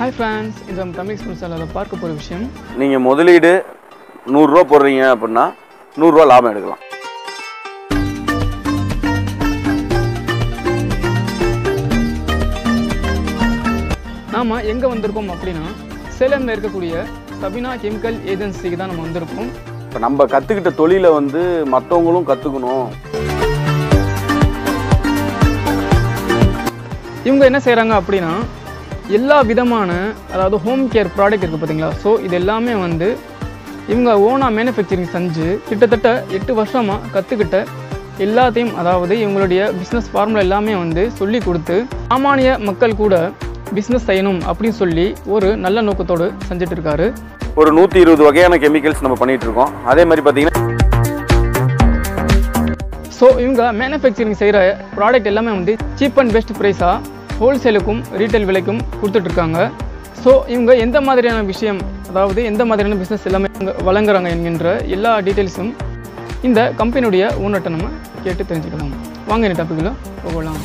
hi friends இந்த நம்ம Tamil express சேனலில் பார்க்க போகிற விஷயம் நீங்கள் முதலீடு நூறுரூவா போடுறீங்க அப்படின்னா நூறுரூவா லாபம் எடுக்கலாம் நாம் எங்கே வந்திருக்கோம் அப்படின்னா சேலமில் இருக்கக்கூடிய சபினா கெமிக்கல் ஏஜென்சிக்கு தான் நம்ம வந்திருக்கோம் இப்போ நம்ம கற்றுக்கிட்ட தொழிலை வந்து மற்றவங்களும் கற்றுக்கணும் இவங்க என்ன செய்கிறாங்க அப்படின்னா எல்லா விதமான அதாவது ஹோம் கேர் ப்ராடக்ட் இருக்குது பார்த்தீங்களா ஸோ இது எல்லாமே வந்து இவங்க ஓனாக மேனுஃபேக்சரிங் செஞ்சு கிட்டத்தட்ட எட்டு வருஷமாக கற்றுக்கிட்ட எல்லாத்தையும் அதாவது இவங்களுடைய பிஸ்னஸ் ஃபார்முலா எல்லாமே வந்து சொல்லி கொடுத்து சாமானிய மக்கள் கூட பிஸ்னஸ் செய்யணும் அப்படின்னு சொல்லி ஒரு நல்ல நோக்கத்தோடு செஞ்சுட்டு இருக்காரு ஒரு நூற்றி இருபது வகையான கெமிக்கல்ஸ் நம்ம பண்ணிகிட்டு இருக்கோம் அதே மாதிரி பார்த்தீங்கன்னா ஸோ இவங்க மேனுஃபேக்சரிங் செய்கிற ப்ராடக்ட் எல்லாமே வந்து சீப் அண்ட் பெஸ்ட் ப்ரைஸாக ஹோல்சேலுக்கும் ரீட்டைல் விலைக்கும் கொடுத்துட்ருக்காங்க ஸோ இவங்க எந்த மாதிரியான விஷயம் அதாவது எந்த மாதிரியான பிஸ்னஸ் எல்லாமே இவங்க வழங்குறாங்க என்கின்ற எல்லா டீட்டெயில்ஸும் இந்த கம்பெனியுடைய ஓனர்கிட்ட நம்ம கேட்டு தெரிஞ்சுக்கலாம் வாங்க இந்த டாப்பிக்கில் போகலாம்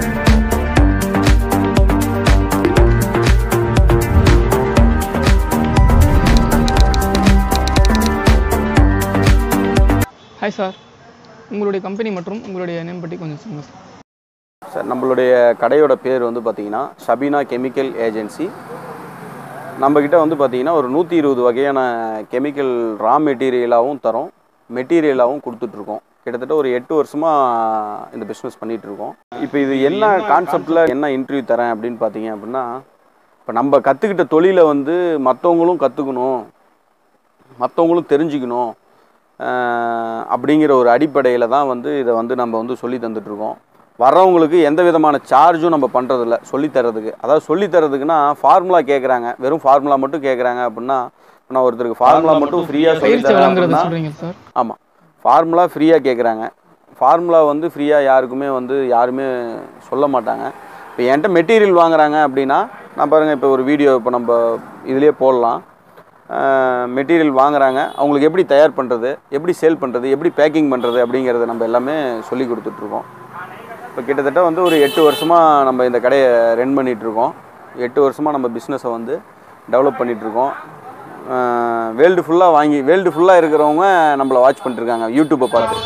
ஹாய் சார் உங்களுடைய கம்பெனி மற்றும் உங்களுடைய நேம் பற்றி கொஞ்சம் சொல்லுங்கள் சார் சார் நம்மளுடைய கடையோட பேர் வந்து பார்த்தீங்கன்னா சபீனா கெமிக்கல் ஏஜென்சி நம்மக்கிட்ட வந்து பார்த்தீங்கன்னா ஒரு நூற்றி இருபது வகையான கெமிக்கல் ரா மெட்டீரியலாகவும் தரோம் மெட்டீரியலாகவும் கொடுத்துட்ருக்கோம் கிட்டத்தட்ட ஒரு எட்டு வருஷமாக இந்த பிஸ்னஸ் பண்ணிகிட்ருக்கோம் இப்போ இது என்ன கான்செப்டில் என்ன இன்டர்வியூ தரேன் அப்படின்னு பார்த்தீங்க அப்படின்னா இப்போ நம்ம கற்றுக்கிட்ட தொழிலை வந்து மற்றவங்களும் கற்றுக்கணும் மற்றவங்களும் தெரிஞ்சுக்கணும் அஹ் அப்படிங்கிற ஒரு அடிப்படையில் தான் வந்து இதை வந்து நம்ம வந்து சொல்லி தந்துட்டுருக்கோம் வர்றவங்களுக்கு எந்த விதமான சார்ஜும் நம்ம பண்ணுறதில்ல சொல்லித்தரதுக்கு அதாவது சொல்லித்தரதுக்குன்னா ஃபார்முலா கேட்குறாங்க வெறும் ஃபார்முலா மட்டும் கேட்குறாங்க அப்படின்னா இப்ப நான் ஒருத்தருக்கு ஃபார்முலா மட்டும் ஃப்ரீயாக பயிற்சி சொல்லித்தரேன் வழங்குறது அப்படின்னா சொல்கிறீங்க சார் ஆமாம் ஃபார்முலா ஃப்ரீயாக கேட்குறாங்க ஃபார்முலா வந்து ஃப்ரீயாக யாருக்குமே வந்து யாருமே சொல்ல மாட்டாங்க இப்போ என்கிட்ட மெட்டீரியல் வாங்குறாங்க அப்படின்னா நான் பாருங்கள் இப்போ ஒரு வீடியோ இப்போ நம்ம இதுலேயே போடலாம் மெட்டீரியல் வாங்குறாங்க அவங்களுக்கு எப்படி தயார் பண்ணுறது எப்படி சேல் பண்ணுறது எப்படி பேக்கிங் பண்ணுறது அப்படிங்கிறத நம்ம எல்லாமே சொல்லி கொடுத்துட்ருக்கோம் இப்போ கிட்டத்தட்ட வந்து ஒரு எட்டு வருஷமாக நம்ம இந்த கடையை ரன் பண்ணிகிட்ருக்கோம் எட்டு வருஷமாக நம்ம பிஸ்னஸை வந்து டெவலப் பண்ணிகிட்ருக்கோம் வேர்ல்டு ஃபுல்லாக வாங்கி வேர்ல்டு ஃபுல்லாக இருக்கிறவங்க நம்மளை வாட்ச் பண்ணிட்டுருக்காங்க யூடியூப்பை பார்த்து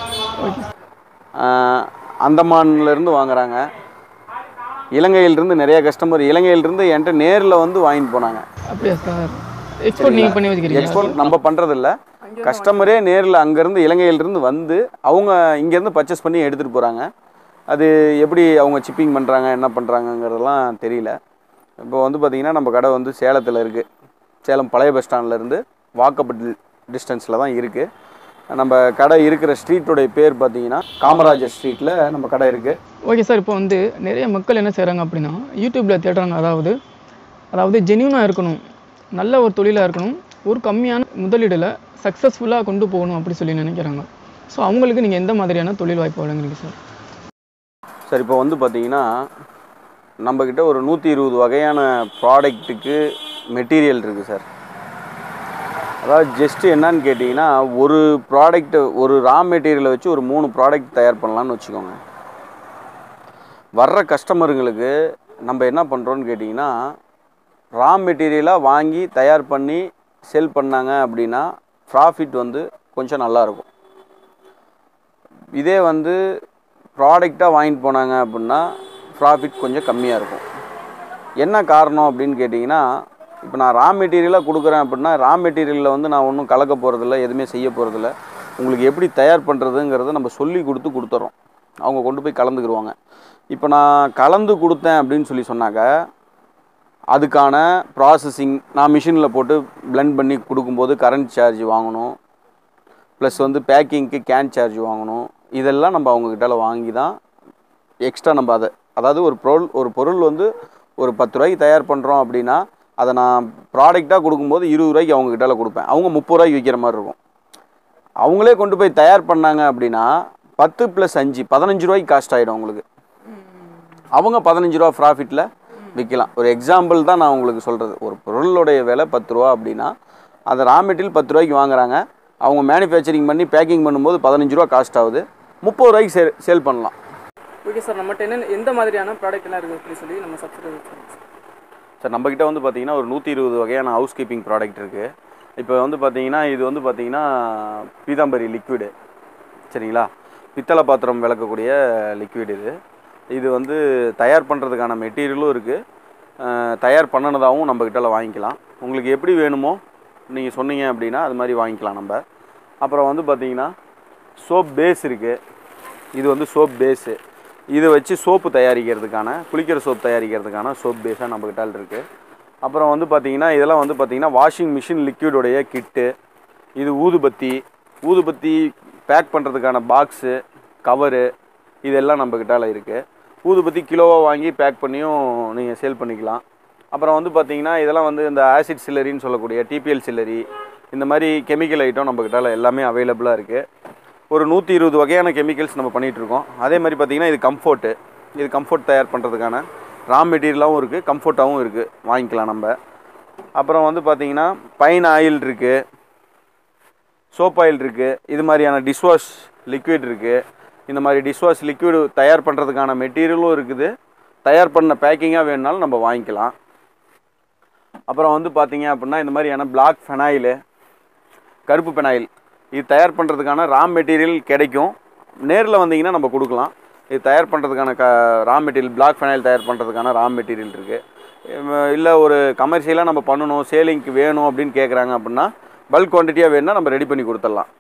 ஆஹ் அந்தமான்லேருந்து வாங்குறாங்க இலங்கையிலிருந்து நிறைய கஸ்டமர் இலங்கையிலிருந்து என்கிட்ட நேரில் வந்து வாங்கிட்டு போனாங்க அப்படியா சார் எக்ஸ்போர்ட் நீங்கள் பண்ணி வச்சுக்கிறீங்க எக்ஸ்போர்ட் நம்ம பண்ணுறதில்ல கஸ்டமரே நேரில் அங்கேருந்து இலங்கையிலிருந்து வந்து அவங்க இங்கேருந்து பர்ச்சேஸ் பண்ணி எடுத்துகிட்டு போகிறாங்க அது எப்படி அவங்க சிப்பிங் பண்ணுறாங்க என்ன பண்ணுறாங்கங்கிறதெல்லாம் தெரியல இப்போ வந்து பார்த்திங்கன்னா நம்ம கடை வந்து சேலத்தில் இருக்குது சேலம் பழைய பஸ் ஸ்டாண்ட்லேருந்து வாக்கபிள் டிஸ்டன்ஸில் தான் இருக்குது நம்ம கடை இருக்கிற ஸ்ட்ரீட்டோடைய பேர் பார்த்தீங்கன்னா காமராஜர் ஸ்ட்ரீட்டில் நம்ம கடை இருக்குது ஓகே சார் இப்போ வந்து நிறைய மக்கள் என்ன செய்கிறாங்க அப்படின்னா யூடியூப்பில் தேடுறாங்க அதாவது அதாவது ஜென்யூனாக இருக்கணும் நல்ல ஒரு தொழிலாக இருக்கணும் ஒரு கம்மியான முதலீடில் சக்ஸஸ்ஃபுல்லாக கொண்டு போகணும் அப்படி சொல்லி நினைக்கிறாங்க ஸோ அவங்களுக்கு நீங்கள் எந்த மாதிரியான தொழில் வாய்ப்பு வழங்குறீங்க சார் சார் இப்போ வந்து பார்த்தீங்கன்னா நம்மக்கிட்ட ஒரு நூற்றி இருபது வகையான ப்ராடக்ட்டுக்கு மெட்டீரியல் இருக்குது சார் அதாவது ஜஸ்ட்டு என்னன்னு கேட்டிங்கன்னா ஒரு ப்ராடக்ட்டு ஒரு ரா மெட்டீரியலை வச்சு ஒரு மூணு ப்ராடக்ட் தயார் பண்ணலான்னு வச்சுக்கோங்க வர்ற கஸ்டமருங்களுக்கு நம்ம என்ன பண்ணுறோன்னு கேட்டிங்கன்னா ரா மெட்டீரியலாக வாங்கி தயார் பண்ணி செல் பண்ணாங்க அப்படின்னா ப்ராஃபிட் வந்து கொஞ்சம் நல்லாயிருக்கும் இதே வந்து ப்ராடக்டாக வாங்கிட்டு போனாங்க அப்படின்னா ப்ராஃபிட் கொஞ்சம் கம்மியாக இருக்கும் என்ன காரணம் அப்படின்னு கேட்டிங்கன்னா இப்போ நான் ரா மெட்டீரியலாக கொடுக்குறேன் அப்படின்னா ரா மெட்டீரியலில் வந்து நான் ஒன்றும் கலக்க போகிறதில்ல எதுவுமே செய்ய போகிறதில்ல உங்களுக்கு எப்படி தயார் பண்ணுறதுங்கிறத நம்ம சொல்லி கொடுத்து கொடுத்துறோம் அவங்க கொண்டு போய் கலந்துக்கிடுவாங்க இப்போ நான் கலந்து கொடுத்தேன் அப்படின்னு சொல்லி சொன்னாக்க அதுக்கான ப்ராசஸிங் நான் மிஷினில் போட்டு blend பண்ணி கொடுக்கும்போது கரண்ட் சார்ஜ் வாங்கணும் ப்ளஸ் வந்து பேக்கிங்க்கு கேன் சார்ஜ் வாங்கணும் இதெல்லாம் நம்ம அவங்கக்கிட்ட வாங்கி தான் எக்ஸ்ட்ரா நம்ம அதை அதாவது ஒரு பொருள் ஒரு பொருள் வந்து ஒரு பத்து ரூபாய்க்கு தயார் பண்ணுறோம் அப்படின்னா அதை நான் ப்ராடக்டாக கொடுக்கும்போது இருபது ரூபாய்க்கு அவங்கக்கிட்ட கொடுப்பேன் அவங்க முப்பது ரூபாய்க்கு விற்கிற மாதிரி இருக்கும் அவங்களே கொண்டு போய் தயார் பண்ணாங்க அப்படின்னா பத்து ப்ளஸ் அஞ்சு பதினஞ்சு ரூபாய்க்கு காஸ்ட் ஆகிடும் அவங்களுக்கு அவங்க பதினஞ்சு ரூபா ப்ராஃபிட்டில் விற்கலாம் ஒரு எக்ஸாம்பிள் தான் நான் உங்களுக்கு சொல்கிறது ஒரு பொருளுடைய விலை பத்து ரூபா அப்படின்னா அந்த ரா மெட்டீரியல் பத்து ரூபாய்க்கு வாங்குறாங்க அவங்க மேனுஃபேக்சரிங் பண்ணி பேக்கிங் பண்ணும்போது பதினஞ்சு ரூபா காஸ்ட் ஆகுது முப்பது ரூபாய்க்கு சேல் சேல் பண்ணலாம் ஓகே சார் நம்மகிட்ட என்ன எந்த மாதிரியான ப்ராடக்ட் எல்லாம் இருக்குது அப்படி சொல்லி நம்ம சப்ஸ்கிரைப் சார் நம்மக்கிட்ட வந்து பார்த்தீங்கன்னா ஒரு நூற்றி இருபது வகையான ஹவுஸ் கீப்பிங் ப்ராடக்ட் இருக்குது இப்போ வந்து பார்த்தீங்கன்னா இது வந்து பார்த்தீங்கன்னா பீதாம்பரி லிக்விடு சரிங்களா பித்தளை பாத்திரம் விளக்கக்கூடிய லிக்விட் இது இது வந்து தயார் பண்ணுறதுக்கான மெட்டீரியலும் இருக்குது தயார் பண்ணினதாகவும் நம்ம கிட்டல வாங்கிக்கலாம் உங்களுக்கு எப்படி வேணுமோ நீங்கள் சொன்னீங்க அப்படின்னா அது மாதிரி வாங்கிக்கலாம் நம்ம அப்புறம் வந்து பார்த்தீங்கன்னா சோப் பேஸ் இருக்குது இது வந்து சோப் பேஸு இதை வச்சு சோப்பு தயாரிக்கிறதுக்கான குளிக்கிற சோப் தயாரிக்கிறதுக்கான சோப் பேஸாக நம்மக்கிட்ட இருக்குது அப்புறம் வந்து பார்த்தீங்கன்னா இதெல்லாம் வந்து பார்த்தீங்கன்னா வாஷிங் மிஷின் லிக்விடுடைய கிட்டு இது ஊதுபத்தி ஊதுபத்தி பேக் பண்ணுறதுக்கான பாக்ஸு கவரு இதெல்லாம் நம்மக்கிட்டால இருக்குது ஊதுபத்தி கிலோவாக வாங்கி பேக் பண்ணியும் நீங்கள் சேல் பண்ணிக்கலாம் அப்புறம் வந்து பார்த்தீங்கன்னா இதெல்லாம் வந்து இந்த ஆசிட் சில்லரின்னு சொல்லக்கூடிய டிபிஎல் சில்லரி இந்த மாதிரி கெமிக்கல் ஐட்டம் நம்மக்கிட்டால எல்லாமே அவைலபிளாக இருக்குது ஒரு நூற்றி இருபது வகையான கெமிக்கல்ஸ் நம்ம பண்ணிகிட்டு இருக்கோம் அதே மாதிரி பார்த்தீங்கன்னா இது கம்ஃபோர்ட்டு இது கம்ஃபோர்ட் தயார் பண்ணுறதுக்கான ரா மெட்டீரியலாகவும் இருக்குது கம்ஃபோர்ட்டாகவும் இருக்குது வாங்கிக்கலாம் நம்ம அப்புறம் வந்து பார்த்தீங்கன்னா பைன் ஆயில் இருக்குது சோப் ஆயில் இருக்குது இது மாதிரியான டிஷ்வாஷ் லிக்விட் இருக்குது இந்த மாதிரி டிஷ்வாஷ் லிக்விடு தயார் பண்ணுறதுக்கான மெட்டீரியலும் இருக்குது தயார் பண்ண பேக்கிங்காக வேணுனாலும் நம்ம வாங்கிக்கலாம் அப்புறம் வந்து பார்த்தீங்க அப்படின்னா இந்த மாதிரியான பிளாக் ஃபெனாயிலு கருப்பு பெனாயில் இது தயார் பண்ணுறதுக்கான ரா மெட்டீரியல் கிடைக்கும் நேரில் வந்தீங்கன்னா நம்ம கொடுக்கலாம் இது தயார் பண்ணுறதுக்கான க ரா மெட்டீரியல் பிளாக் ஃபெனாயில் தயார் பண்ணுறதுக்கான ரா மெட்டீரியல் இருக்குது இல்லை ஒரு கமர்ஷியலாக நம்ம பண்ணணும் சேலிங்க்கு வேணும் அப்படின்னு கேட்குறாங்க அப்படின்னா பல்க் குவான்டிட்டியாக வேணும்னா நம்ம ரெடி பண்ணி கொடுத்துடலாம்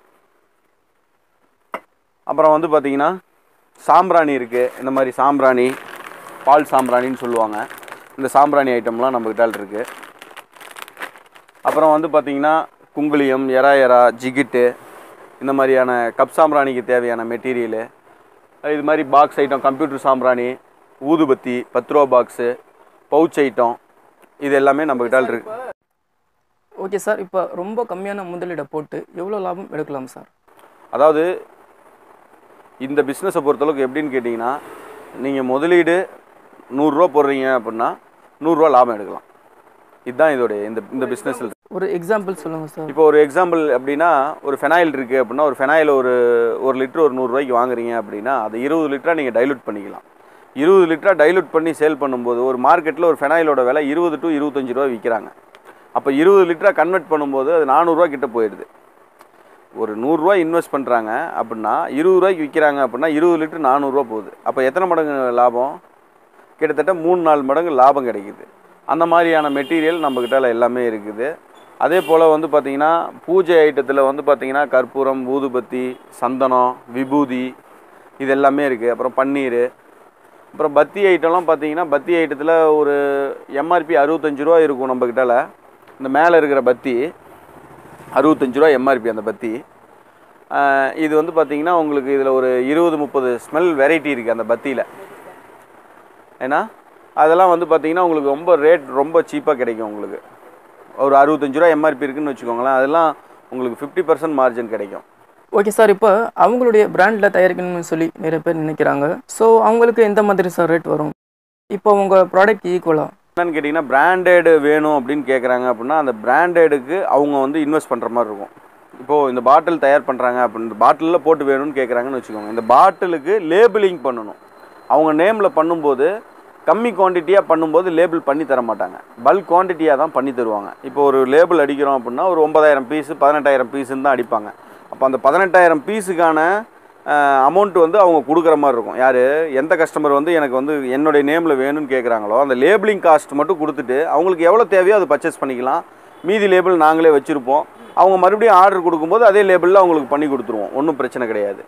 அப்புறம் வந்து பார்த்தீங்கன்னா சாம்பிராணி இருக்குது இந்த மாதிரி சாம்பிராணி பால் சாம்பிராணின்னு சொல்லுவாங்க இந்த சாம்பிராணி ஐட்டம்லாம் நம்மக்கிட்ட இருக்குது அப்புறம் வந்து பார்த்தீங்கன்னா குங்குளியம் எரா எரா ஜிகிட்டு இந்த மாதிரியான கப் சாம்பிராணிக்கு தேவையான மெட்டீரியலு இது மாதிரி பாக்ஸ் ஐட்டம் கம்ப்யூட்டர் சாம்பிராணி ஊதுபத்தி பத்து ரூபா பாக்ஸு பவுச் ஐட்டம் இது எல்லாமே நம்மக்கிட்ட இருக்கு ஓகே சார் இப்போ ரொம்ப கம்மியான முதலீடை போட்டு எவ்வளோ லாபம் எடுக்கலாம் சார் அதாவது இந்த பிஸ்னஸை பொறுத்தளவுக்கு எப்படின்னு கேட்டிங்கன்னா நீங்கள் முதலீடு நூறுரூவா போடுறீங்க அப்படின்னா நூறுரூவா லாபம் எடுக்கலாம் இதுதான் இதோடைய இந்த இந்த பிஸ்னஸில் ஒரு எக்ஸாம்பிள் சொல்லுங்கள் சார் இப்போ ஒரு எக்ஸாம்பிள் அப்படின்னா ஒரு ஃபெனாயில் இருக்குது அப்படின்னா ஒரு ஃபெனாயில் ஒரு ஒரு லிட்டர் ஒரு நூறுரூவாய்க்கு வாங்குறீங்க அப்படின்னா அது இருபது லிட்டராக நீங்கள் டைலூட் பண்ணிக்கலாம் இருபது லிட்டராக டைலூட் பண்ணி சேல் பண்ணும்போது ஒரு மார்க்கெட்டில் ஒரு ஃபெனாயிலோட விலை இருபது டு இருபத்தஞ்சி ரூபா விற்கிறாங்க அப்போ இருபது லிட்டராக கன்வெர்ட் பண்ணும்போது அது நானூறுரூவா கிட்ட போயிடுது ஒரு நூறுரூவா இன்வெஸ்ட் பண்ணுறாங்க அப்படின்னா இருபது ரூபாய்க்கு விற்கிறாங்க அப்படின்னா இருபது லிட்டர் நானூறுரூவா போகுது அப்போ எத்தனை மடங்கு லாபம் கிட்டத்தட்ட மூணு நாலு மடங்கு லாபம் கிடைக்குது அந்த மாதிரியான மெட்டீரியல் நம்மக்கிட்ட எல்லாமே இருக்குது அதே போல் வந்து பார்த்திங்கன்னா பூஜை ஐட்டத்தில் வந்து பார்த்திங்கன்னா கற்பூரம் ஊதுபத்தி சந்தனம் விபூதி இது எல்லாமே இருக்குது அப்புறம் பன்னீர் அப்புறம் பத்தி ஐட்டம்லாம் பார்த்தீங்கன்னா பத்தி ஐட்டத்தில் ஒரு எம்ஆர்பி அறுபத்தஞ்சு ரூபா இருக்கும் நம்மக்கிட்டால இந்த மேலே இருக்கிற பத்தி அறுபத்தஞ்சு ரூபா எம்ஆர்பி அந்த பத்தி ஆஹ் இது வந்து பார்த்தீங்கன்னா உங்களுக்கு இதில் ஒரு இருபது முப்பது ஸ்மெல் வெரைட்டி இருக்குது அந்த பத்தியில் ஏன்னா அதெல்லாம் வந்து பார்த்தீங்கன்னா உங்களுக்கு ரொம்ப ரேட் ரொம்ப சீப்பாக கிடைக்கும் உங்களுக்கு ஒரு அறுபத்தஞ்சு ரூபா எம்ஆர்பி இருக்குன்னு வச்சுக்கோங்களேன் அதெல்லாம் உங்களுக்கு ஃபிஃப்டி பர்சன்ட் மார்ஜின் கிடைக்கும் ஓகே சார் இப்போ அவங்களுடைய பிராண்டில் தயாரிக்கணும்னு சொல்லி நிறைய பேர் நினைக்கிறாங்க ஸோ அவங்களுக்கு எந்த மாதிரி சார் ரேட் வரும் இப்போ உங்கள் ப்ராடக்ட் ஈக்குவலாக என்னன்னு கேட்டிங்கன்னா பிராண்டடு வேணும் அப்படின்னு கேட்குறாங்க அப்படின்னா அந்த பிராண்டடுக்கு அவங்க வந்து இன்வெஸ்ட் பண்ணுற மாதிரி இருக்கும் இப்போது இந்த பாட்டில் தயார் பண்ணுறாங்க அப்படின்னு பாட்டிலில் போட்டு வேணும்னு கேட்குறாங்கன்னு வச்சுக்கோங்க இந்த பாட்டிலுக்கு லேபிளிங் பண்ணணும் அவங்க நேமில் பண்ணும்போது கம்மி குவான்டிட்டியாக பண்ணும்போது லேபிள் பண்ணி தர மாட்டாங்க பல்க் குவான்டிட்டியாக தான் பண்ணி தருவாங்க இப்போ ஒரு லேபிள் அடிக்கிறோம் அப்படின்னா ஒரு ஒன்பதாயிரம் பீஸு பதினெட்டாயிரம் பீஸுன்னு தான் அடிப்பாங்க அப்போ அந்த பதினெட்டாயிரம் பீஸுக்கான அமௌண்ட் வந்து அவங்க கொடுக்குற மாதிரி இருக்கும் யார் எந்த கஸ்டமர் வந்து எனக்கு வந்து என்னுடைய நேமில் வேணும்னு கேட்குறாங்களோ அந்த லேபிளிங் காஸ்ட் மட்டும் கொடுத்துட்டு அவங்களுக்கு எவ்வளோ தேவையோ அதை பர்ச்சேஸ் பண்ணிக்கலாம் மீதி லேபிள் நாங்களே வச்சுருப்போம் அவங்க மறுபடியும் ஆர்டர் கொடுக்கும்போது அதே லேபிளில் அவங்களுக்கு பண்ணி கொடுத்துருவோம் ஒன்றும் பிரச்சனை கிடையாது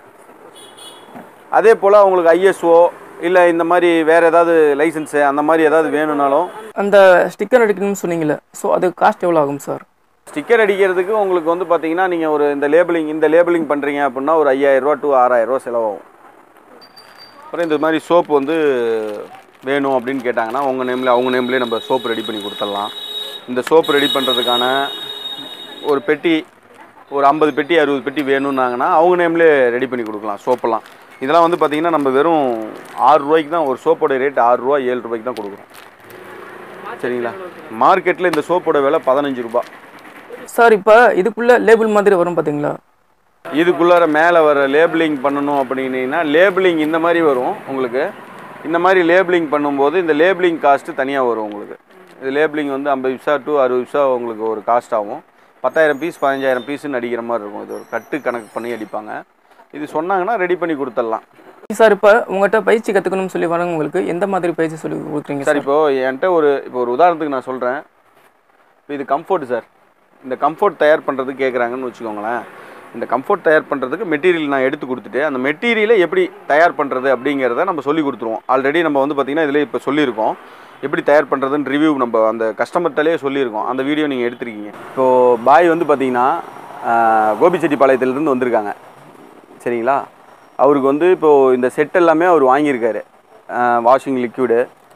அதே போல் அவங்களுக்கு ஐஎஸ்ஓ இல்லை இந்த மாதிரி வேறு ஏதாவது லைசன்ஸு அந்த மாதிரி ஏதாவது வேணும்னாலும் அந்த ஸ்டிக்கர் அடிக்கணும்னு சொன்னீங்களே ஸோ அது காஸ்ட் எவ்வளோ ஆகும் சார் ஸ்டிக்கர் அடிக்கிறதுக்கு உங்களுக்கு வந்து பார்த்தீங்கன்னா நீங்கள் ஒரு இந்த லேபிளிங் இந்த லேபிளிங் பண்ணுறீங்க அப்படின்னா ஒரு ஐயாயிரரூவா டு ஆறாயிரரூவா செலவாகும் அப்புறம் இந்த மாதிரி சோப்பு வந்து வேணும் அப்படின்னு கேட்டாங்கன்னா உங்கள் நேமில் அவங்க நேம்லேயே நம்ம சோப்பு ரெடி பண்ணி கொடுத்துடலாம் இந்த சோப்பு ரெடி பண்ணுறதுக்கான ஒரு பெட்டி ஒரு ஐம்பது பெட்டி அறுபது பெட்டி வேணும்னாங்கன்னா அவங்க நேம்லேயே ரெடி பண்ணி கொடுக்கலாம் சோப்பெல்லாம் இதெல்லாம் வந்து பார்த்திங்கன்னா நம்ம வெறும் ஆறு ரூபாய்க்கு தான் ஒரு சோப்போட ரேட் ஆறு ரூபா ஏழு ரூபாய்க்கு தான் கொடுக்குறோம் சரிங்களா மார்க்கெட்டில் இந்த சோப்போட விலை பதினஞ்சு ரூபாய் சார் இப்போ இதுக்குள்ளே லேபிள் மாதிரி வரும் பார்த்தீங்களா இதுக்குள்ளார மேலே வர லேபிளிங் பண்ணணும் அப்படின்னீங்கன்னா லேபிளிங் இந்த மாதிரி வரும் உங்களுக்கு இந்த மாதிரி லேபிளிங் பண்ணும்போது இந்த லேபிளிங் காஸ்ட்டு தனியாக வரும் உங்களுக்கு இது லேபிளிங் வந்து ஐம்பது விசா டு அறுபது விசா உங்களுக்கு ஒரு காஸ்ட் ஆகும் பத்தாயிரம் பீஸ் பதினஞ்சாயிரம் பீஸ்னு அடிக்கிற மாதிரி இருக்கும் இது ஒரு கட்டு கணக்கு பண்ணி அடிப்பாங்க இது சொன்னாங்கன்னா ரெடி பண்ணி கொடுத்துடலாம் சார் இப்போ உங்கள்கிட்ட பயிற்சி கற்றுக்கணும்னு சொல்லி வரவங்களுக்கு எந்த மாதிரி பயிற்சி சொல்லி கொடுக்குறீங்க சார் இப்போ என்கிட்ட ஒரு இப்போ ஒரு உதாரணத்துக்கு நான் சொல்கிறேன் இப்போ இது கம்ஃபர்ட் சார் இந்த கம்ஃபர்ட் தயார் பண்ணுறதுக்கு கேட்குறாங்கன்னு வச்சுக்கோங்களேன் இந்த கம்ஃபர்ட் தயார் பண்ணுறதுக்கு மெட்டீரியல் நான் எடுத்து கொடுத்துட்டு அந்த மெட்டீரியலை எப்படி தயார் பண்ணுறது அப்படிங்கிறத நம்ம சொல்லி கொடுத்துருவோம் ஆல்ரெடி நம்ம வந்து பார்த்திங்கன்னா இதில் இப்போ சொல்லியிருக்கோம் எப்படி தயார் பண்ணுறதுன்னு ரிவ்யூ நம்ம அந்த கஸ்டமர்கிட்டலே சொல்லியிருக்கோம் அந்த வீடியோ நீங்கள் எடுத்திருக்கீங்க இப்போது பாய் வந்து பார்த்தீங்கன்னா கோபிச்செட்டிப்பாளையத்துலேருந்து வந்திருக்காங்க சரிங்களா அவருக்கு வந்து இப்போது இந்த செட் எல்லாமே அவர் வாங்கியிருக்காரு washing liquid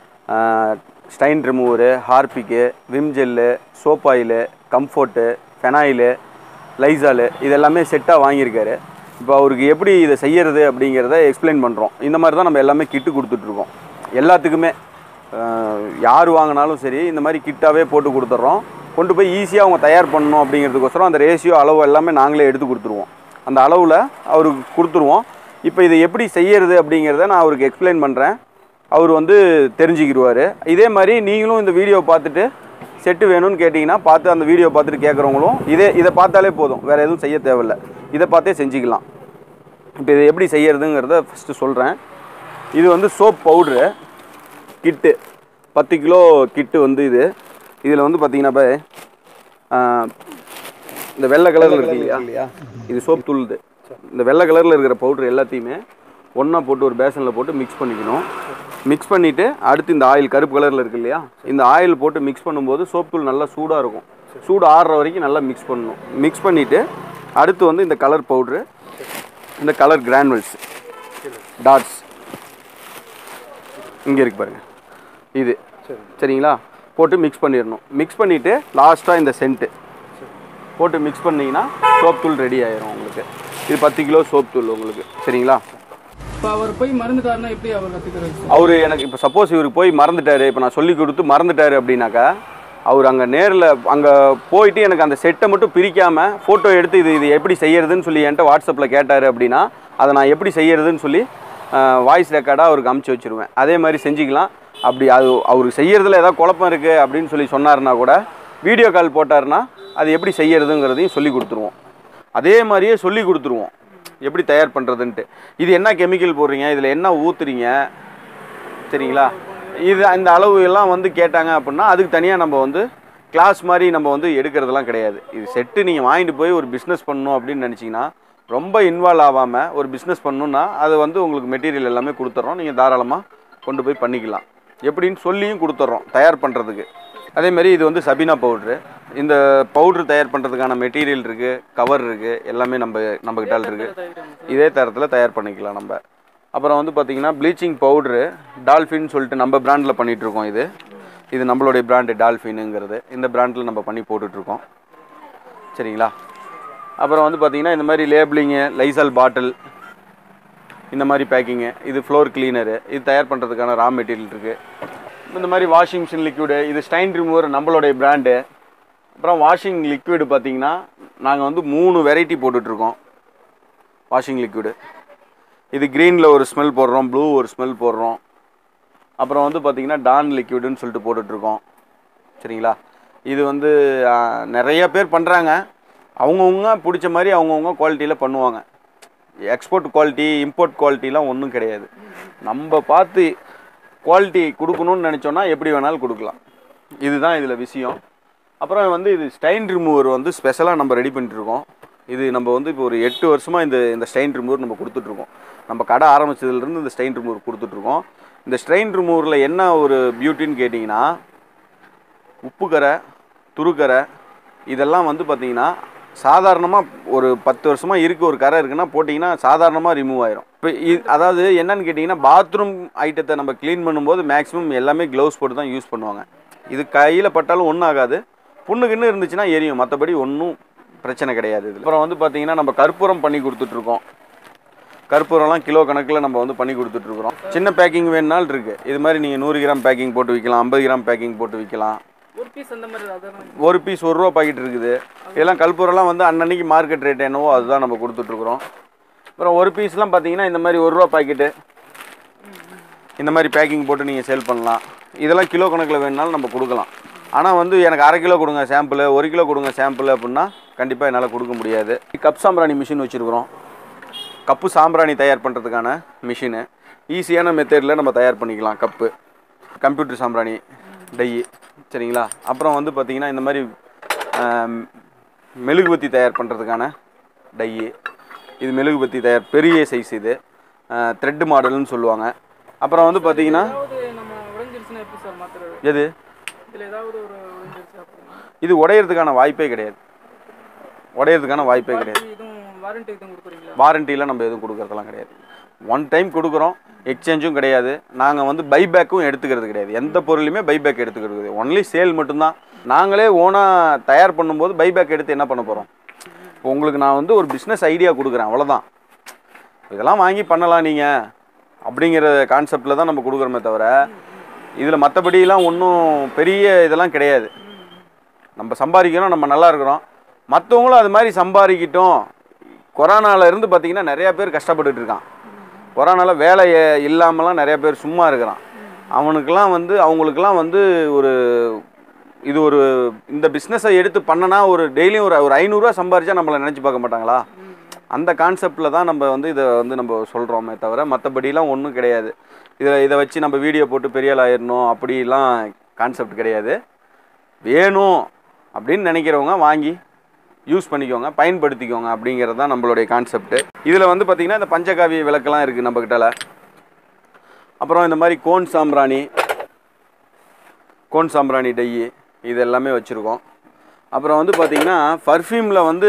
stain remover Harpic Vim gel soap oil Comfort phenyl Lysol இதெல்லாமே செட்டாக வாங்கியிருக்காரு இப்போ அவருக்கு எப்படி இதை செய்யறது அப்படிங்கிறத எக்ஸ்பிளைன் பண்ணுறோம் இந்த மாதிரி தான் நம்ம எல்லாமே கிட்டு கொடுத்துட்ருக்கோம் எல்லாத்துக்குமே அஹ், யார் வாங்கினாலும் சரி இந்த மாதிரி கிட்டாவே போட்டு கொடுத்துட்றோம் கொண்டு போய் ஈஸியாக அவங்க தயார் பண்ணணும் அப்படிங்கிறதுக்கோசரம் அந்த ரேஷியோ அளவு எல்லாமே நாங்களே எடுத்து கொடுத்துருவோம் அந்த அளவில் அவருக்கு கொடுத்துருவோம் இப்போ இதை எப்படி செய்யறது அப்படிங்கிறத நான் அவருக்கு எக்ஸ்பிளைன் பண்ணுறேன் அவர் வந்து தெரிஞ்சுக்கிடுவார் இதே மாதிரி நீங்களும் இந்த வீடியோ பார்த்துட்டு செட்டு வேணும்னு கேட்டிங்கன்னா பார்த்து அந்த வீடியோ பார்த்துட்டு கேட்குறவங்களும் இதே இதை பார்த்தாலே போதும் வேறு எதுவும் செய்ய தேவையில்ல இதை பார்த்தே செஞ்சுக்கலாம் இப்போ இதை எப்படி செய்யறதுங்கிறத ஃபஸ்ட்டு சொல்கிறேன் இது வந்து சோப் பவுட்ரு கிட்டு பத்து கிலோ கிட்டு வந்து இது இதில் வந்து பார்த்தீங்கன்னா பாய், ஆஹ், இந்த வெள்ளை கலரில் இருக்கு இல்லையா இது சோப் தூள் இது இந்த வெள்ளை கலரில் இருக்கிற பவுட்ரு எல்லாத்தையுமே ஒன்றா போட்டு ஒரு பேசனில் போட்டு மிக்ஸ் பண்ணிக்கணும் மிக்ஸ் பண்ணிவிட்டு அடுத்து இந்த ஆயில் கருப்பு கலரில் இருக்கு இல்லையா இந்த ஆயில் போட்டு மிக்ஸ் பண்ணும்போது சோப் தூள் நல்லா சூடாக இருக்கும் சூடு ஆறுற வரைக்கும் நல்லா மிக்ஸ் பண்ணணும் மிக்ஸ் பண்ணிவிட்டு அடுத்து வந்து இந்த கலர் பவுட்ரு இந்த கலர் கிரானுவல்ஸ் டாட்ஸ் இங்கே இருக்கு பாருங்க இது சரிங்களா போட்டு மிக்ஸ் பண்ணிடணும் மிக்ஸ் பண்ணிவிட்டு லாஸ்ட்டாக இந்த சென்ட்டு போட்டு மிக்ஸ் பண்ணிங்கன்னா சோப் தூள் ரெடி ஆயிரும் உங்களுக்கு இது பத்து கிலோ சோப் தூள் உங்களுக்கு சரிங்களா இப்போ அவர் போய் மறந்துட்டாருன்னா எப்படி அவர் கற்றுக்கிறது அவர் எனக்கு இப்போ சப்போஸ் இவருக்கு போய் மறந்துட்டாரு இப்போ நான் சொல்லி கொடுத்து மறந்துட்டாரு அப்படின்னாக்கா அவர் அங்கே நேரில் அங்கே போயிட்டு எனக்கு அந்த செட்டை மட்டும் பிரிக்காமல் ஃபோட்டோ எடுத்து இது இது எப்படி செய்யறதுன்னு சொல்லி என்கிட்ட வாட்ஸ்அப்பில் கேட்டார் அப்படின்னா அதை நான் எப்படி செய்யறதுன்னு சொல்லி வாய்ஸ் ரெக்கார்டாக அவருக்கு அமுச்சு வச்சிருவேன் அதே மாதிரி செஞ்சுக்கலாம் அப்படி அது அவருக்கு செய்யறதுல ஏதாவது குழப்பம் இருக்குது அப்படின்னு சொல்லி சொன்னாருன்னா கூட வீடியோ கால் போட்டாருன்னா அது எப்படி செய்யறதுங்கிறதையும் சொல்லி கொடுத்துருவோம் அதே மாதிரியே சொல்லி கொடுத்துருவோம் எப்படி தயார் பண்ணுறதுன்ட்டு இது என்ன கெமிக்கல் போடுறீங்க இதில் என்ன ஊற்றுறீங்க சரிங்களா இது இந்த அளவு எல்லாம் வந்து கேட்டாங்க அப்படின்னா அதுக்கு தனியாக நம்ம வந்து கிளாஸ் மாதிரி நம்ம வந்து எடுக்கிறதெல்லாம் கிடையாது இது செட்டு நீங்கள் வாங்கிட்டு போய் ஒரு பிஸ்னஸ் பண்ணணும் அப்படின்னு நினச்சிங்கன்னா ரொம்ப இன்வால்வ் ஆகாமல் ஒரு பிஸ்னஸ் பண்ணணுன்னா அது வந்து உங்களுக்கு மெட்டீரியல் எல்லாமே கொடுத்துட்றோம் நீங்கள் தாராளமாக கொண்டு போய் பண்ணிக்கலாம் எப்படின்னு சொல்லியும் கொடுத்துட்றோம் தயார் பண்ணுறதுக்கு அதே மாதிரி இது வந்து சபீனா பவுட்ரு இந்த பவுட்ரு தயார் பண்ணுறதுக்கான மெட்டீரியல் இருக்குது கவர் இருக்குது எல்லாமே நம்ம நம்ம கிட்ட இருக்குது இதே தரத்தில் தயார் பண்ணிக்கலாம் நம்ம அப்புறம் வந்து பார்த்தீங்கன்னா ப்ளீச்சிங் பவுட்ரு டால்ஃபின் சொல்லிட்டு நம்ம பிராண்டில் பண்ணிகிட்ருக்கோம் இது இது நம்மளுடைய பிராண்டு டால்ஃபினுங்கிறது இந்த பிராண்டில் நம்ம பண்ணி போட்டுட்ருக்கோம் சரிங்களா அப்புறம் வந்து பார்த்தீங்கன்னா இந்த மாதிரி லேபிளிங்கு லைசால் பாட்டில் இந்த மாதிரி பேக்கிங்கு இது ஃப்ளோர் கிளீனரு இது தயார் பண்ணுறதுக்கான ரா மெட்டீரியல் இருக்குது இந்த மாதிரி வாஷிங் மிஷின் லிக்விடு இது ஸ்டைன் ரிமூவர் நம்மளுடைய பிராண்டு அப்புறம் வாஷிங் லிக்விடு பார்த்தீங்கன்னா நாங்கள் வந்து மூணு வெரைட்டி போட்டுட்ருக்கோம் வாஷிங் லிக்விடு இது க்ரீனில் ஒரு ஸ்மெல் போடுறோம் ப்ளூ ஒரு ஸ்மெல் போடுறோம் அப்புறம் வந்து பார்த்திங்கன்னா டான் லிக்விடுன்னு சொல்லிட்டு போட்டுட்ருக்கோம் சரிங்களா இது வந்து ஆ, நிறைய பேர் பண்ணுறாங்க அவங்கவுங்க பிடிச்ச மாதிரி அவங்கவுங்க குவாலிட்டியில் பண்ணுவாங்க எக்ஸ்போர்ட் குவாலிட்டி இம்போர்ட் குவாலிட்டிலாம் ஒன்றும் கிடையாது நம்ம பார்த்து குவாலிட்டி கொடுக்கணும்னு நினச்சோன்னா எப்படி வேணாலும் கொடுக்கலாம் இதுதான் இதில் விஷயம் அப்புறம் வந்து இது ஸ்டைன் ரிமூவர் வந்து ஸ்பெஷலாக நம்ம ரெடி பண்ணிட்டுருக்கோம் இது நம்ம வந்து இப்போ ஒரு எட்டு வருஷமாக இந்த இந்த ஸ்டைன் ரிமூவர் நம்ம கொடுத்துட்ருக்கோம் நம்ம கடை ஆரம்பிச்சதுலேருந்து இந்த ஸ்டைன் ரிமூவர் கொடுத்துட்ருக்கோம் இந்த ஸ்ட்ரெயின் ரிமூவரில் என்ன ஒரு பியூட்டின்னு கேட்டிங்கன்னா உப்புக்கரை துருக்கரை இதெல்லாம் வந்து பார்த்தீங்கன்னா சாதாரணமாக ஒரு பத்து வருஷமாக இருக்கு ஒரு கரை இருக்குன்னா போட்டிங்கன்னா சாதாரணமாக ரிமூவ் ஆயிரும் இப்போ இது அதாவது என்னன்னு கேட்டிங்கன்னா பாத்ரூம் ஐட்டத்தை நம்ம க்ளீன் பண்ணும்போது மேக்ஸிமம் எல்லாமே க்ளவுஸ் போட்டு தான் யூஸ் பண்ணுவாங்க இது கையில் பட்டாலும் ஒன்றும் ஆகாது புண்ணுக்குன்னு இருந்துச்சுன்னா எரியும் மற்றபடி ஒன்றும் பிரச்சனை கிடையாது இது அப்புறம் வந்து பார்த்தீங்கன்னா நம்ம கற்பூரம் பண்ணி கொடுத்துட்ருக்கோம் கற்பூரம்லாம் கிலோ கணக்கில் நம்ம வந்து பண்ணி கொடுத்துட்ருக்குறோம் சின்ன பேக்கிங் வேணுனாலும் இருக்குது இது மாதிரி நீங்கள் நூறு கிராம் பேக்கிங் போட்டு விற்கலாம் ஐம்பது கிராம் பேக்கிங் போட்டு விற்கலாம் ஒரு பீஸ் அந்த மாதிரி அதெல்லாம் ஒரு பீஸ் ஒரு ரூபா பாக்கெட் இருக்குது இதெல்லாம் கற்பூரம்லாம் வந்து அன்னன்னைக்கு மார்க்கெட் ரேட் என்னவோ அதுதான் நம்ம கொடுத்துட்ருக்குறோம் அப்புறம் ஒரு பீஸ்லாம் பார்த்தீங்கன்னா இந்த மாதிரி ஒரு ரூபா பாக்கெட்டு இந்த மாதிரி பேக்கிங் போட்டு நீங்கள் சேல் பண்ணலாம் இதெல்லாம் கிலோ கணக்கில் வேணுனாலும் நம்ம கொடுக்கலாம் ஆனால் வந்து எனக்கு அரை கிலோ கொடுங்க சாம்பிள் ஒரு கிலோ கொடுங்க சாம்பிள் அப்படின்னா கண்டிப்பாக என்னால் கொடுக்க முடியாது கப் சாம்பிராணி மிஷின் வச்சுருக்குறோம் கப்பு சாம்பிராணி தயார் பண்ணுறதுக்கான மிஷினு ஈஸியான மெத்தடில் நம்ம தயார் பண்ணிக்கலாம் கப்பு கம்ப்யூட்டர் சாம்பிராணி டை சரிங்களா அப்புறம் வந்து பார்த்திங்கன்னா இந்த மாதிரி ஆம், மெழுகுவத்தி தயார் பண்ணுறதுக்கான டை இது மெழுகுவத்தி தயார் பெரிய சைஸ் இது த்ரெட் மாடல்னு சொல்லுவாங்க அப்புறம் வந்து பார்த்திங்கன்னா ஏதாவது நம்ம உடைஞ்சிருச்சுன்னா எப்படி சார் மாத்துறது எது இதில் ஏதாவது ஒரு உடைஞ்சிருச்சு அப்படின்னா இது உடையிறதுக்கான வாய்ப்பே கிடையாது உடையிறதுக்கான வாய்ப்பே கிடையாது இதுவும் வாரண்டி இதுவும் கொடுக்குறீங்களா வாரண்டியில் நம்ம எதுவும் கொடுக்கறதெல்லாம் கிடையாது ஒன் டைம் கொடுக்குறோம் எக்ஸ்சேஞ்சும் கிடையாது நாங்கள் வந்து பைபேக்கும் எடுத்துக்கிறது கிடையாது எந்த பொருளையுமே பைபேக் எடுத்துக்கிறது கிடையாது ஒன்லி சேல் மட்டும்தான் நாங்களே ஓனாக தயார் பண்ணும்போது பைபேக் எடுத்து என்ன பண்ண போகிறோம் இப்போ உங்களுக்கு நான் வந்து ஒரு பிஸ்னஸ் ஐடியா கொடுக்குறேன் அவ்வளோதான் இதெல்லாம் வாங்கி பண்ணலாம் நீங்கள் அப்படிங்கிற கான்செப்டில் தான் நம்ம கொடுக்குறோமே தவிர இதில் மற்றபடியெல்லாம் ஒன்றும் பெரிய இதெல்லாம் கிடையாது நம்ம சம்பாதிக்கிறோம் நம்ம நல்லா இருக்கிறோம் மற்றவங்களும் அது மாதிரி சம்பாதிக்கிட்டோம் கொரோனால இருந்து பார்த்தீங்கன்னா நிறையா பேர் கஷ்டப்பட்டுட்டு இருக்கான் கொரோனாவில் வேலை இல்லாமலாம் நிறைய பேர் சும்மா இருக்கிறான் அவனுக்கெல்லாம் வந்து அவங்களுக்கெல்லாம் வந்து ஒரு இது ஒரு இந்த பிஸ்னஸை எடுத்து பண்ணனா ஒரு டெய்லியும் ஒரு ஒரு ஐநூறுரூவா சம்பாரிச்சா நம்மளை நினச்சி பார்க்க மாட்டாங்களா அந்த கான்செப்டில் தான் நம்ம வந்து இதை வந்து நம்ம சொல்கிறோமே தவிர மற்றபடிலாம் ஒன்றும் கிடையாது இதை இதை வச்சு நம்ம வீடியோ போட்டு பெரிய ஆள் ஆயிடணும் அப்படிலாம் கான்செப்ட் கிடையாது வேணும் அப்படின்னு நினைக்கிறவங்க வாங்கி யூஸ் பண்ணிக்கோங்க பயன்படுத்திக்கோங்க அப்படிங்கிறது தான் நம்மளுடைய கான்செப்ட்டு இதில் வந்து பார்த்திங்கன்னா இந்த பஞ்சகாவிய விளக்கெல்லாம் இருக்குது நம்மக்கிட்டால அப்புறம் இந்த மாதிரி கோன் சாம்பிராணி கோன் சாம்பிராணி டை இது எல்லாமே வச்சுருக்கோம் அப்புறம் வந்து பார்த்திங்கன்னா பர்ஃப்யூமில் வந்து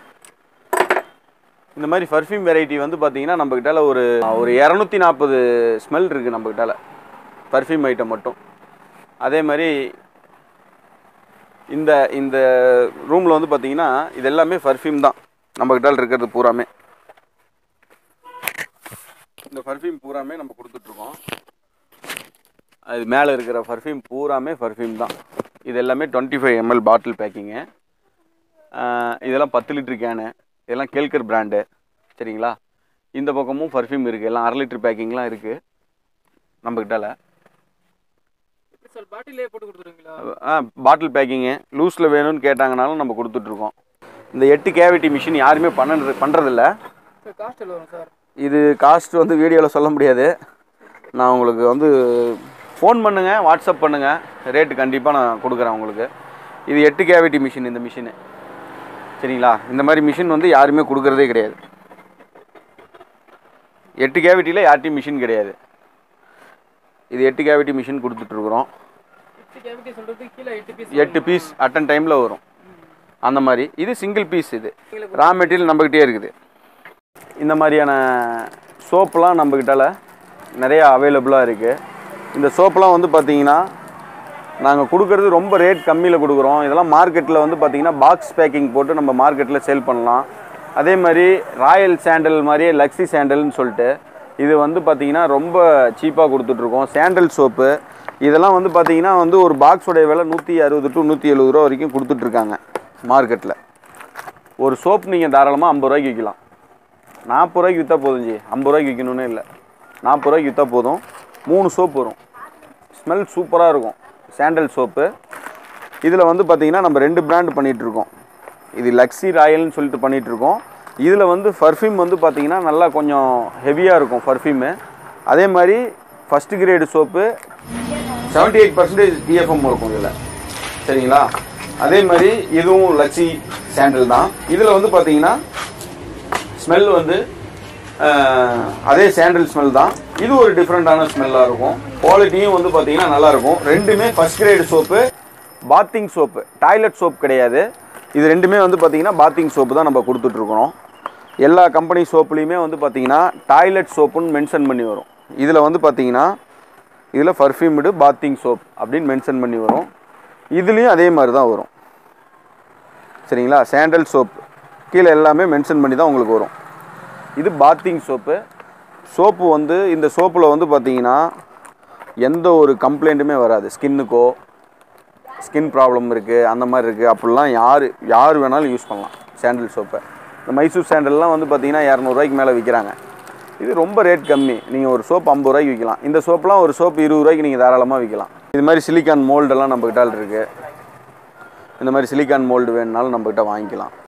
இந்த மாதிரி பர்ஃப்யூம் வெரைட்டி வந்து பார்த்திங்கன்னா நம்மக்கிட்டால ஒரு ஒரு இரநூத்தி நாற்பது ஸ்மெல் இருக்குது நம்மக்கிட்டால பர்ஃப்யூம் ஐட்டம் மட்டும் அதே மாதிரி இந்த இந்த ரூமில் வந்து பார்த்தீங்கன்னா இது எல்லாமே பர்ஃப்யூம் தான் நம்மக்கிட்ட இருக்கிறது பூராமே இந்த பர்ஃப்யூம் பூராமே நம்ம கொடுத்துட்ருக்கோம் அது மேலே இருக்கிற பர்ஃப்யூம் பூராமே பர்ஃப்யூம் தான் இது எல்லாமே twenty five ML bottle packing இதெல்லாம் பத்து லிட்டர் கேனு இதெல்லாம் கேல்கர் பிராண்டு சரிங்களா இந்த பக்கமும் பர்ஃப்யூம் இருக்குது எல்லாம் அரை லிட்டர் பேக்கிங்லாம் இருக்குது நம்மக்கிட்டால எப்படி சார் பாட்டிலே போட்டு கொடுத்துருவீங்களா ஆ பாட்டில் பேக்கிங்கு லூஸில் வேணும்னு கேட்டாங்கனாலும் நம்ம கொடுத்துட்ருக்கோம் இந்த எட்டு கேவிட்டி மிஷின் யாருமே பண்ணது பண்ணுறதில்ல சார் காஸ்ட் எவ்வளோ வரும் சார் இது காஸ்ட் வந்து வீடியோவில் சொல்ல முடியாது நான் உங்களுக்கு வந்து ஃபோன் பண்ணுங்கள் வாட்ஸ்அப் பண்ணுங்கள் ரேட்டு கண்டிப்பாக நான் கொடுக்குறேன் உங்களுக்கு இது எட்டு கேவிட்டி மிஷின் இந்த மிஷினு சரிங்களா இந்த மாதிரி மிஷின் வந்து யாருமே கொடுக்குறதே கிடையாது எட்டு கேவிட்டியில் யார்ட்டையும் மிஷின் கிடையாது இது எட்டு கேவிட்டி மிஷின் கொடுத்துட்ருக்குறோம் எட்டு கேவிட்டி சொல்கிறதுக்கு கீழே எட்டு பீஸ் எட்டு பீஸ் அட்டன் டைமில் வரும் அந்த மாதிரி இது சிங்கிள் பீஸ் இது ரா மெட்டீரியல் நம்மக்கிட்டே இருக்குது இந்த மாதிரியான சோப்புலாம் நம்மக்கிட்டால நிறையா அவைலபிளாக இருக்குது இந்த சோப்புலாம் வந்து பார்த்தீங்கன்னா நாங்கள் கொடுக்கறது ரொம்ப ரேட் கம்மியில் கொடுக்குறோம் இதெல்லாம் மார்க்கெட்டில் வந்து பார்த்தீங்கன்னா பாக்ஸ் பேக்கிங் போட்டு நம்ம மார்க்கெட்டில் சேல் பண்ணலாம் அதே மாதிரி ராயல் சாண்டல் மாதிரியே லக்ஸி சாண்டல்னு சொல்லிட்டு இது வந்து பார்த்தீங்கன்னா ரொம்ப சீப்பாக கொடுத்துட்ருக்கோம் சாண்டல் சோப்பு இதெல்லாம் வந்து பார்த்தீங்கன்னா வந்து ஒரு பாக்ஸோடைய விலை நூற்றி அறுபது டு நூற்றி எழுபது ரூபா வரைக்கும் கொடுத்துட்ருக்காங்க மார்க்கெட்டில் ஒரு சோப் நீங்கள் தாராளமாக ஐம்பது ரூபாய்க்கு விற்கலாம் நாற்பது ரூபாய்க்கு விற்றா போதும் ஜி ஐம்பது ரூபாய்க்கு விற்கணும்னே இல்லை நாற்பது ரூபாய்க்கு விற்றா போதும் மூணு சோப் வரும் ஸ்மெல் சூப்பராக இருக்கும் சாண்டல் சோப்பு இதில் வந்து பார்த்திங்கன்னா நம்ம ரெண்டு பிராண்ட் பண்ணிகிட்ருக்கோம் இது லக்ஸி ராயல்னு சொல்லிட்டு பண்ணிகிட்ருக்கோம் இதில் வந்து பர்ஃப்யூம் வந்து பார்த்திங்கன்னா நல்லா கொஞ்சம் ஹெவியாக இருக்கும் பர்ஃப்யூமு அதே மாதிரி first grade soap seventy eight percentage TFM இருக்கும் இதில் சரிங்களா அதே மாதிரி இதுவும் லக்ஸி சாண்டல் தான் இதில் வந்து பார்த்தீங்கன்னா ஸ்மெல் வந்து அஹ், அதே சாண்டல் ஸ்மெல் தான் இது ஒரு டிஃப்ரெண்ட்டான ஸ்மெல்லாக இருக்கும் குவாலிட்டியும் வந்து பார்த்தீங்கன்னா நல்லா இருக்கும் ரெண்டுமே first grade soap bathing soap toilet soap கிடையாது இது ரெண்டுமே வந்து பார்த்தீங்கன்னா பாத்திங் சோப்பு தான் நம்ம கொடுத்துட்ருக்குறோம் எல்லா கம்பெனி சோப்புலேயுமே வந்து பார்த்தீங்கன்னா டாய்லெட் சோப்புன்னு மென்ஷன் பண்ணி வரும் இதில் வந்து பார்த்தீங்கன்னா இதில் பர்ஃப்யூம்டு பாத்திங் சோப் அப்படின்னு மென்ஷன் பண்ணி வரும் இதுலேயும் அதே மாதிரி தான் வரும் சரிங்களா சாண்டல் சோப் கீழே எல்லாமே மென்ஷன் பண்ணி தான் உங்களுக்கு வரும் இது பாத்திங் சோப்பு சோப்பு வந்து இந்த சோப்பில் வந்து பார்த்தீங்கன்னா எந்த ஒரு கம்ப்ளைண்ட்டுமே வராது ஸ்கின்னுக்கோ ஸ்கின் ப்ராப்ளம் இருக்குது அந்த மாதிரி இருக்குது அப்படிலாம் யார் யார் வேணாலும் யூஸ் பண்ணலாம் சாண்டல் சோப்பை இந்த மைசூர் சாண்டல்லாம் வந்து பார்த்தீங்கன்னா இரநூறுவாய்க்கு மேலே விற்கிறாங்க இது ரொம்ப ரேட் கம்மி நீங்கள் ஒரு சோப் ஐம்பது ரூபாய்க்கு விற்கலாம் இந்த சோப்லாம் ஒரு சோப்பு இருபது ரூபாய்க்கு நீங்கள் தாராளமாக விற்கலாம் இது மாதிரி சிலிக்கான் மோல்டெல்லாம் நம்மக்கிட்ட இருக்குது இந்த மாதிரி சிலிக்கான் மோல்டு வேணுனாலும் நம்மக்கிட்ட வாங்கிக்கலாம்